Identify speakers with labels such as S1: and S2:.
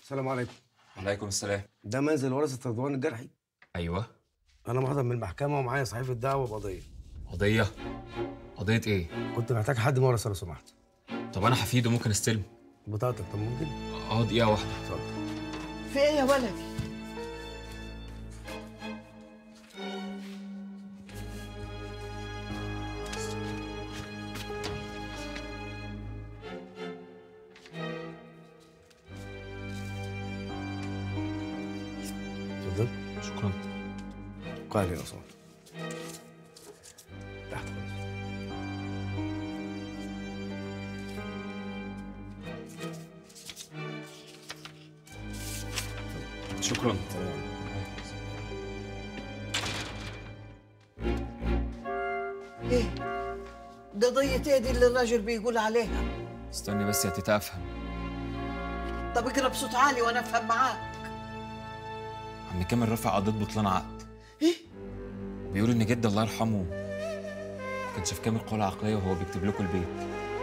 S1: السلام عليكم
S2: وعليكم السلام
S1: ده منزل ورثة رضوان الجرحي
S2: ايوه
S1: انا محضر من المحكمة ومعايا صحيفة دعوة بقضية
S2: قضيه قضيه ايه
S1: كنت محتاج حد مورث لو سمحت
S2: طب انا حفيده ممكن استلم
S1: بطاقتك طب ممكن
S2: اه دقيقه واحده
S1: اتفضل
S3: في ايه يا ولدي
S1: اتفضل
S2: شكرا
S1: قال يا صاحبي تحت خالص
S2: شكرا
S3: ايه قضية ايه دي اللي الراجل بيقول عليها
S2: استني بس يا تيتا افهم
S3: طب اقرا بصوت عالي وانا افهم معاك
S2: عم كامل رفع قضيه بطلان عقد
S3: ايه
S2: بيقول ان جد الله يرحمه ما كانش في كامل قوة عقليه وهو بيكتب لكم البيت